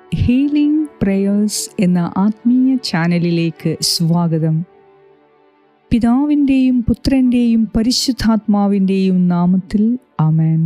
healing prayers എന്ന ആത്മീയ ചാനലിലേക്ക് സ്വാഗതം പിതാവിൻ്റെയും പുത്രൻ്റെയും പരിശുദ്ധാത്മാവിൻ്റെയും നാമത്തിൽ ആമേൻ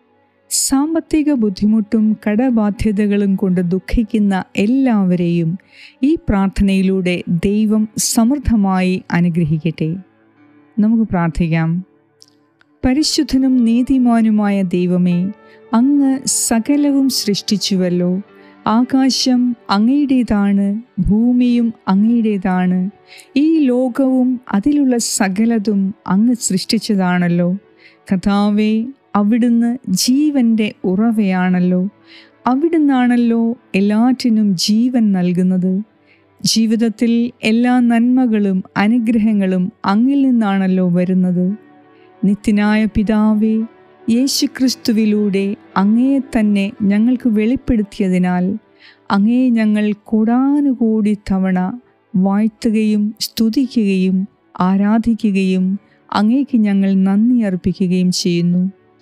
സാമ്പത്തിക ബുദ്ധിമുട്ടും കടബാധ്യതകളും കൊണ്ട് ദുഃഖിക്കുന്ന എല്ലാവരെയും ഈ പ്രാർത്ഥനയിലൂടെ ദൈവം സമൃദ്ധമായി അനുഗ്രഹിക്കട്ടെ നമുക്ക് പ്രാർത്ഥിക്കാം പരിശുദ്ധനും നീതിമാനുമായ ദൈവമേ അങ്ങ് സകലവും സൃഷ്ടിച്ചുവല്ലോ ആകാശം അങ്ങയുടേതാണ് ഭൂമിയും അങ്ങയുടേതാണ് ഈ ലോകവും അതിലുള്ള സകലതും അങ്ങ് സൃഷ്ടിച്ചതാണല്ലോ കഥാവേ അവിടുന്ന് ജീവൻ്റെ ഉറവയാണല്ലോ അവിടുന്നാണല്ലോ എല്ലാറ്റിനും ജീവൻ നൽകുന്നത് ജീവിതത്തിൽ എല്ലാ നന്മകളും അനുഗ്രഹങ്ങളും അങ്ങിൽ നിന്നാണല്ലോ വരുന്നത് നിത്യനായ പിതാവേ യേശുക്രിസ്തുവിലൂടെ അങ്ങയെ തന്നെ ഞങ്ങൾക്ക് വെളിപ്പെടുത്തിയതിനാൽ അങ്ങയെ ഞങ്ങൾ കൂടാനുകൂടി തവണ വാഴ്ത്തുകയും സ്തുതിക്കുകയും ആരാധിക്കുകയും അങ്ങേക്ക് ഞങ്ങൾ നന്ദി അർപ്പിക്കുകയും ചെയ്യുന്നു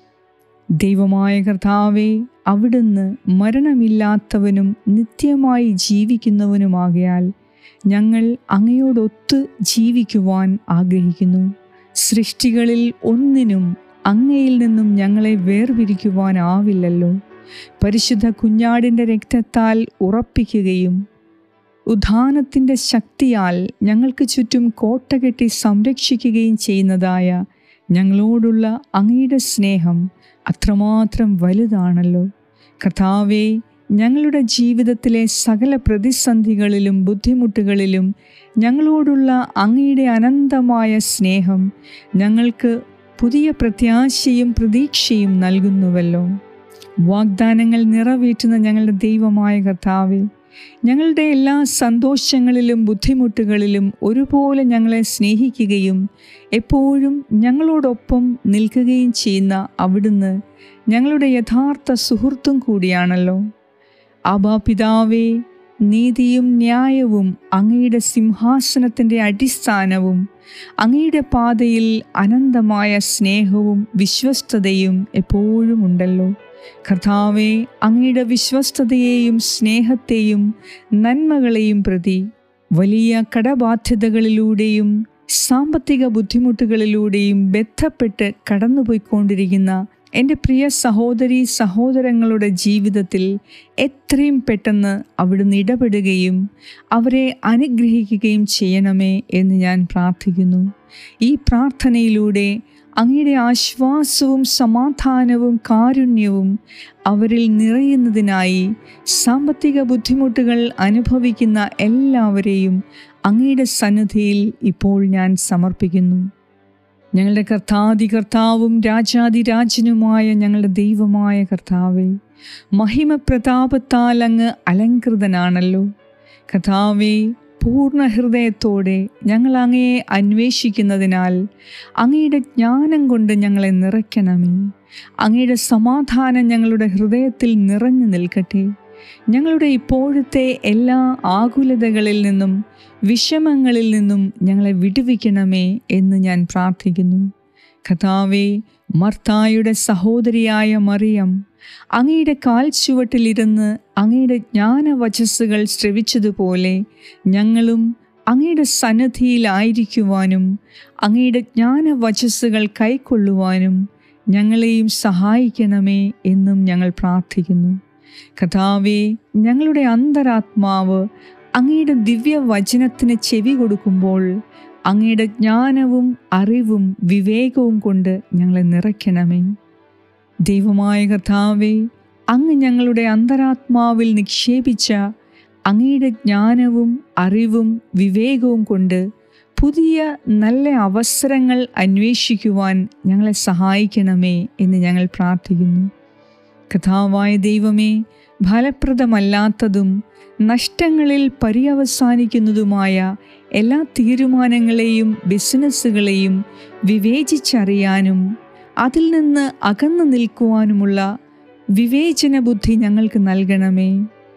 ദൈവമായ കർത്താവെ അവിടുന്ന് മരണമില്ലാത്തവനും നിത്യമായി ജീവിക്കുന്നവനുമാകയാൽ ഞങ്ങൾ അങ്ങയോടൊത്ത് ജീവിക്കുവാൻ ആഗ്രഹിക്കുന്നു സൃഷ്ടികളിൽ ഒന്നിനും അങ്ങയിൽ നിന്നും ഞങ്ങളെ വേർപിരിക്കുവാനാവില്ലല്ലോ പരിശുദ്ധ കുഞ്ഞാടിൻ്റെ രക്തത്താൽ ഉറപ്പിക്കുകയും ഉദ്ധാനത്തിൻ്റെ ശക്തിയാൽ ഞങ്ങൾക്ക് ചുറ്റും കോട്ട കെട്ടി സംരക്ഷിക്കുകയും ചെയ്യുന്നതായ ഞങ്ങളോടുള്ള അങ്ങയുടെ സ്നേഹം അത്രമാത്രം വലുതാണല്ലോ കർത്താവെ ഞങ്ങളുടെ ജീവിതത്തിലെ സകല പ്രതിസന്ധികളിലും ബുദ്ധിമുട്ടുകളിലും ഞങ്ങളോടുള്ള അങ്ങയുടെ അനന്തമായ സ്നേഹം ഞങ്ങൾക്ക് പുതിയ പ്രത്യാശയും പ്രതീക്ഷയും നൽകുന്നുവല്ലോ വാഗ്ദാനങ്ങൾ നിറവേറ്റുന്ന ഞങ്ങളുടെ ദൈവമായ കർത്താവെ ഞങ്ങളുടെ എല്ലാ സന്തോഷങ്ങളിലും ബുദ്ധിമുട്ടുകളിലും ഒരുപോലെ ഞങ്ങളെ സ്നേഹിക്കുകയും എപ്പോഴും ഞങ്ങളോടൊപ്പം നിൽക്കുകയും ചെയ്യുന്ന അവിടുന്ന് ഞങ്ങളുടെ യഥാർത്ഥ സുഹൃത്തും കൂടിയാണല്ലോ ആബാ പിതാവേ നീതിയും ന്യായവും അങ്ങയുടെ സിംഹാസനത്തിൻ്റെ അടിസ്ഥാനവും അങ്ങയുടെ പാതയിൽ അനന്തമായ സ്നേഹവും വിശ്വസ്തതയും എപ്പോഴും ഉണ്ടല്ലോ കർത്താവെ അങ്ങയുടെ വിശ്വസ്തതയെയും സ്നേഹത്തെയും നന്മകളെയും പ്രതി വലിയ കടബാധ്യതകളിലൂടെയും സാമ്പത്തിക ബുദ്ധിമുട്ടുകളിലൂടെയും ബന്ധപ്പെട്ട് കടന്നുപോയിക്കൊണ്ടിരിക്കുന്ന എൻ്റെ പ്രിയ സഹോദരി സഹോദരങ്ങളുടെ ജീവിതത്തിൽ എത്രയും പെട്ടെന്ന് അവിടുന്ന് ഇടപെടുകയും അവരെ അനുഗ്രഹിക്കുകയും ചെയ്യണമേ എന്ന് ഞാൻ പ്രാർത്ഥിക്കുന്നു ഈ പ്രാർത്ഥനയിലൂടെ അങ്ങയുടെ ആശ്വാസവും സമാധാനവും കാരുണ്യവും അവരിൽ നിറയുന്നതിനായി സാമ്പത്തിക ബുദ്ധിമുട്ടുകൾ അനുഭവിക്കുന്ന എല്ലാവരെയും അങ്ങയുടെ സന്നിധിയിൽ ഇപ്പോൾ ഞാൻ സമർപ്പിക്കുന്നു ഞങ്ങളുടെ കർത്താതി കർത്താവും രാജാതി രാജനുമായ ഞങ്ങളുടെ ദൈവമായ കർത്താവെ മഹിമ പ്രതാപത്താൽ അങ്ങ് അലങ്കൃതനാണല്ലോ കർത്താവെ പൂർണ്ണ ഹൃദയത്തോടെ ഞങ്ങൾ അങ്ങയെ അന്വേഷിക്കുന്നതിനാൽ അങ്ങയുടെ ജ്ഞാനം കൊണ്ട് ഞങ്ങളെ നിറയ്ക്കണമേ അങ്ങയുടെ സമാധാനം ഞങ്ങളുടെ ഹൃദയത്തിൽ നിറഞ്ഞു നിൽക്കട്ടെ ഞങ്ങളുടെ ഇപ്പോഴത്തെ എല്ലാ ആകുലതകളിൽ നിന്നും വിഷമങ്ങളിൽ നിന്നും ഞങ്ങളെ വിടുവിക്കണമേ എന്ന് ഞാൻ പ്രാർത്ഥിക്കുന്നു കഥാവെ മർത്തായുടെ സഹോദരിയായ മറിയം അങ്ങയുടെ കാൽ ചുവട്ടിലിരുന്ന് അങ്ങയുടെ ജ്ഞാനവചസ്സുകൾ ശ്രവിച്ചതുപോലെ ഞങ്ങളും അങ്ങയുടെ സന്നദ്ധിയിലായിരിക്കുവാനും അങ്ങയുടെ ജ്ഞാനവചസ്സുകൾ കൈക്കൊള്ളുവാനും ഞങ്ങളെയും സഹായിക്കണമേ എന്നും ഞങ്ങൾ പ്രാർത്ഥിക്കുന്നു കഥാവെ ഞങ്ങളുടെ അന്തരാത്മാവ് അങ്ങയുടെ ദിവ്യവചനത്തിന് ചെവി കൊടുക്കുമ്പോൾ അങ്ങയുടെ ജ്ഞാനവും അറിവും വിവേകവും കൊണ്ട് ഞങ്ങളെ നിറയ്ക്കണമേ ദൈവമായ കർത്താവെ അങ്ങ് ഞങ്ങളുടെ അന്തരാത്മാവിൽ നിക്ഷേപിച്ച അങ്ങയുടെ ജ്ഞാനവും അറിവും വിവേകവും കൊണ്ട് പുതിയ നല്ല അവസരങ്ങൾ അന്വേഷിക്കുവാൻ ഞങ്ങളെ സഹായിക്കണമേ എന്ന് ഞങ്ങൾ പ്രാർത്ഥിക്കുന്നു കഥാവായ ദൈവമേ ഫലപ്രദമല്ലാത്തതും നഷ്ടങ്ങളിൽ പര്യവസാനിക്കുന്നതുമായ എല്ലാ തീരുമാനങ്ങളെയും ബിസിനസ്സുകളെയും വിവേചിച്ചറിയാനും അതിൽ നിന്ന് അകന്നു നിൽക്കുവാനുമുള്ള വിവേചന ബുദ്ധി ഞങ്ങൾക്ക് നൽകണമേ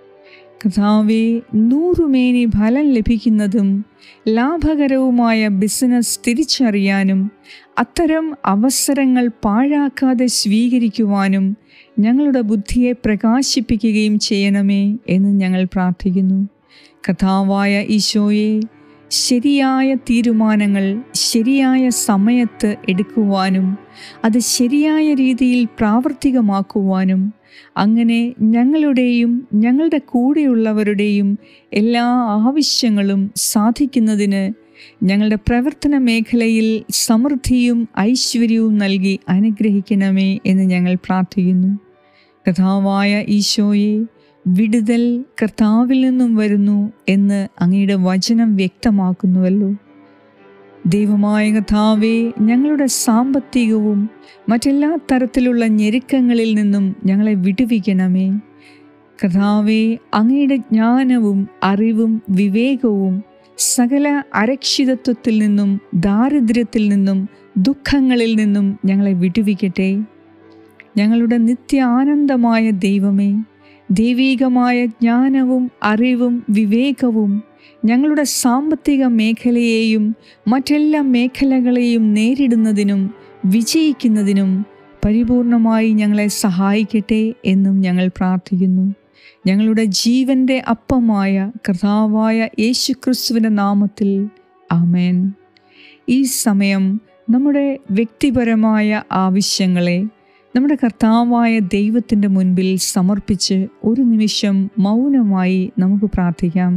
കഥാവെ നൂറുമേനി ഫലം ലഭിക്കുന്നതും ലാഭകരവുമായ ബിസിനസ് തിരിച്ചറിയാനും അത്തരം അവസരങ്ങൾ പാഴാക്കാതെ സ്വീകരിക്കുവാനും ഞങ്ങളുടെ ബുദ്ധിയെ പ്രകാശിപ്പിക്കുകയും ചെയ്യണമേ എന്ന് ഞങ്ങൾ പ്രാർത്ഥിക്കുന്നു കഥാവായ ഈശോയെ ശരിയായ തീരുമാനങ്ങൾ ശരിയായ സമയത്ത് എടുക്കുവാനും അത് ശരിയായ രീതിയിൽ പ്രാവർത്തികമാക്കുവാനും അങ്ങനെ ഞങ്ങളുടെയും ഞങ്ങളുടെ കൂടെയുള്ളവരുടെയും എല്ലാ ആവശ്യങ്ങളും സാധിക്കുന്നതിന് ഞങ്ങളുടെ പ്രവർത്തന മേഖലയിൽ സമൃദ്ധിയും ഐശ്വര്യവും നൽകി അനുഗ്രഹിക്കണമേ എന്ന് ഞങ്ങൾ പ്രാർത്ഥിക്കുന്നു കഥാവായ ഈശോയെ വിടുതൽ കർത്താവിൽ നിന്നും വരുന്നു എന്ന് അങ്ങയുടെ വചനം വ്യക്തമാക്കുന്നുവല്ലോ ദൈവമായ കഥാവെ ഞങ്ങളുടെ സാമ്പത്തികവും മറ്റെല്ലാ തരത്തിലുള്ള ഞെരുക്കങ്ങളിൽ നിന്നും ഞങ്ങളെ വിടുവിക്കണമേ കഥാവെ അങ്ങയുടെ ജ്ഞാനവും അറിവും വിവേകവും സകല അരക്ഷിതത്വത്തിൽ നിന്നും ദാരിദ്ര്യത്തിൽ നിന്നും ദുഃഖങ്ങളിൽ നിന്നും ഞങ്ങളെ വിടുവിക്കട്ടെ ഞങ്ങളുടെ നിത്യ ആനന്ദമായ ദൈവമേ ദൈവീകമായ ജ്ഞാനവും അറിവും വിവേകവും ഞങ്ങളുടെ സാമ്പത്തിക മേഖലയെയും മറ്റെല്ലാ മേഖലകളെയും നേരിടുന്നതിനും വിജയിക്കുന്നതിനും പരിപൂർണമായി ഞങ്ങളെ സഹായിക്കട്ടെ എന്നും ഞങ്ങൾ പ്രാർത്ഥിക്കുന്നു ഞങ്ങളുടെ ജീവൻ്റെ അപ്പമായ കർത്താവായ യേശുക്രിസ്തുവിൻ്റെ നാമത്തിൽ ആമേൻ ഈ സമയം നമ്മുടെ വ്യക്തിപരമായ ആവശ്യങ്ങളെ നമ്മുടെ കർത്താവായ ദൈവത്തിൻ്റെ മുൻപിൽ സമർപ്പിച്ച് ഒരു നിമിഷം മൗനമായി നമുക്ക് പ്രാർത്ഥിക്കാം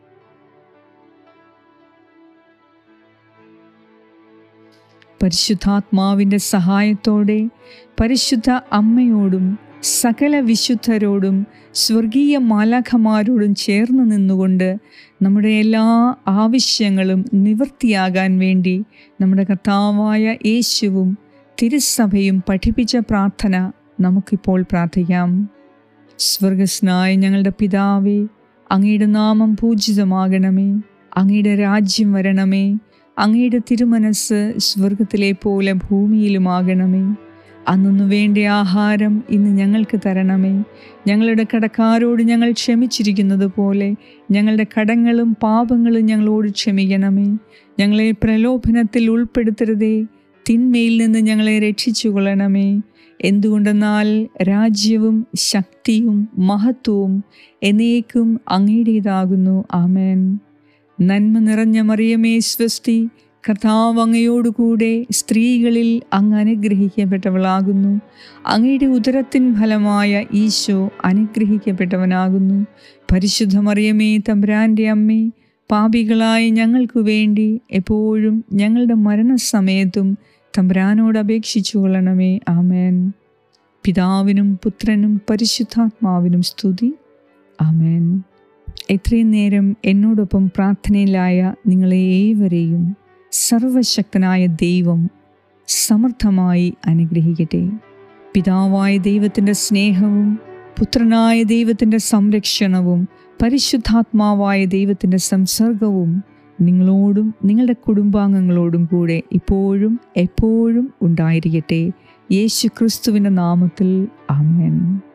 പരിശുദ്ധാത്മാവിൻ്റെ സഹായത്തോടെ പരിശുദ്ധ അമ്മയോടും സകല വിശുദ്ധരോടും സ്വർഗീയ മാലാഖമാരോടും ചേർന്ന് നിന്നുകൊണ്ട് നമ്മുടെ എല്ലാ ആവശ്യങ്ങളും നിവൃത്തിയാകാൻ വേണ്ടി നമ്മുടെ കർത്താവായ യേശുവും തിരുസഭയും പഠിപ്പിച്ച പ്രാർത്ഥന നമുക്കിപ്പോൾ പ്രാർത്ഥിക്കാം സ്വർഗസ്നായ ഞങ്ങളുടെ പിതാവേ അങ്ങയുടെ നാമം പൂജിതമാകണമേ അങ്ങയുടെ രാജ്യം വരണമേ അങ്ങയുടെ തിരുമനസ് സ്വർഗത്തിലെ പോലെ ഭൂമിയിലുമാകണമേ അന്നു വേണ്ട ആഹാരം ഇന്ന് ഞങ്ങൾക്ക് തരണമേ ഞങ്ങളുടെ കടക്കാരോട് ഞങ്ങൾ ക്ഷമിച്ചിരിക്കുന്നത് പോലെ ഞങ്ങളുടെ കടങ്ങളും പാപങ്ങളും ഞങ്ങളോട് ക്ഷമിക്കണമേ ഞങ്ങളെ പ്രലോഭനത്തിൽ ഉൾപ്പെടുത്തരുതേ തിന്മയിൽ നിന്ന് ഞങ്ങളെ രക്ഷിച്ചു കൊള്ളണമേ എന്തുകൊണ്ടെന്നാൽ രാജ്യവും ശക്തിയും മഹത്വവും എന്നേക്കും അങ്ങയുടേതാകുന്നു ആമേൻ നന്മ നിറഞ്ഞ മറിയമേ സ്വസ്തി കർത്താവ് അങ്ങയോടുകൂടെ സ്ത്രീകളിൽ അങ്ങ് അനുഗ്രഹിക്കപ്പെട്ടവളാകുന്നു അങ്ങയുടെ ഉദരത്തിൻ ഫലമായ ഈശോ അനുഗ്രഹിക്കപ്പെട്ടവനാകുന്നു പരിശുദ്ധ മറിയമേ തമ്പുരാൻ്റെ അമ്മേ പാപികളായ ഞങ്ങൾക്ക് വേണ്ടി എപ്പോഴും ഞങ്ങളുടെ മരണസമയത്തും തമ്പുരാനോട് അപേക്ഷിച്ചു കൊള്ളണമേ ആമേൻ പിതാവിനും പുത്രനും പരിശുദ്ധാത്മാവിനും സ്തുതി ആമേൻ എത്രയും നേരം എന്നോടൊപ്പം പ്രാർത്ഥനയിലായ നിങ്ങളെ ഏവരെയും സർവശക്തനായ ദൈവം സമർത്ഥമായി അനുഗ്രഹിക്കട്ടെ പിതാവായ ദൈവത്തിൻ്റെ സ്നേഹവും പുത്രനായ ദൈവത്തിൻ്റെ സംരക്ഷണവും പരിശുദ്ധാത്മാവായ ദൈവത്തിൻ്റെ സംസർഗവും നിങ്ങളോടും നിങ്ങളുടെ കുടുംബാംഗങ്ങളോടും കൂടെ ഇപ്പോഴും എപ്പോഴും ഉണ്ടായിരിക്കട്ടെ യേശു ക്രിസ്തുവിൻ്റെ നാമത്തിൽ ആമേൻ